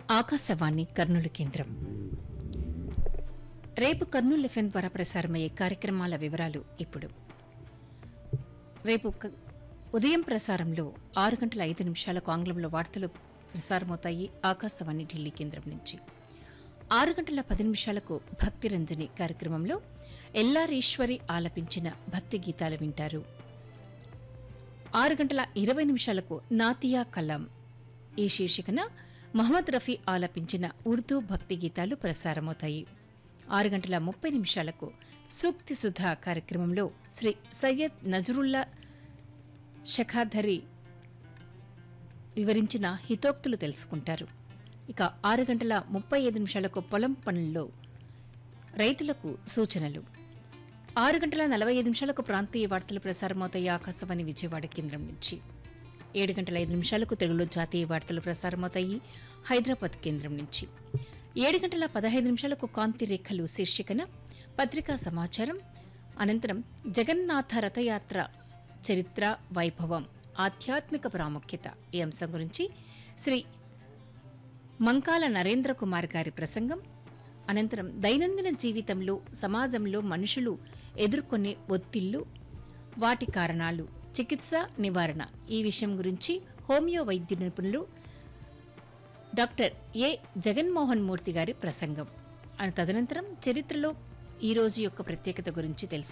ఆకాశవాణి కర్నూలు కేంద్రం రేపు కర్నూలు ఎఫ్ఎం ద్వారా ప్రసారమయ్యే కార్యక్రమాల వివరాలు ఇప్పుడు రేపు క- ఉదయం ప్రసారంలో ఆరు గంటల ఐదు నిమిషాలకు ఆంగ్లంలో వార్తలు ప్రసారమవుతాయి ఆకాశవాణి ఢిల్లీ కేంద్రం నుంచి ఆరు గంటల పది నిమిషాలకు భక్తి రంజని కార్యక్రమంలో ఎల్లారీశ్వరి ఆలపించిన భక్తి గీతాలు వింటారు ఆరు గంటల ఇరవై నిమిషాలకు నాతియా కలాం ఈ శీర్షికన మహమ్మద్ రఫీ ఆలపించిన ఉర్దూ భక్తి గీతాలు ప్రసారమవుతాయి ఆరు గంటల ముప్పై నిమిషాలకు సూక్తి సుధా కార్యక్రమంలో శ్రీ సయ్యద్ నజరుల్లా షఖాధరి వివరించిన హితోక్తులు తెలుసుకుంటారు ఇక ఆరు గంటల ముప్పై ఐదు నిమిషాలకు పొలం పనుల్లో రైతులకు సూచనలు ఆరు గంటల నలభై ఐదు నిమిషాలకు ప్రాంతీయ వార్తలు ప్రసారమవుతాయి ఆకాశవాణి విజయవాడ కేంద్రం నుంచి ఏడు గంటల ఐదు నిమిషాలకు తెలుగులో జాతీయ వార్తలు ప్రసారమవుతాయి హైదరాబాద్ కేంద్రం నుంచి ఏడు గంటల పదహైదు నిమిషాలకు కాంతి రేఖలు శీర్షికన పత్రికా సమాచారం అనంతరం జగన్నాథ రథయాత్ర చరిత్ర వైభవం ఆధ్యాత్మిక ప్రాముఖ్యత ఈ అంశం గురించి శ్రీ మంకాల నరేంద్ర కుమార్ గారి ప్రసంగం అనంతరం దైనందిన జీవితంలో సమాజంలో మనుషులు ఎదుర్కొనే ఒత్తిళ్లు వాటి కారణాలు చికిత్స నివారణ ఈ విషయం గురించి హోమియో వైద్య నిపుణులు డాక్టర్ ఏ జగన్మోహన్ మూర్తి గారి ప్రసంగం అని తదనంతరం చరిత్రలో ఈ రోజు యొక్క ప్రత్యేకత గురించి తెలుసు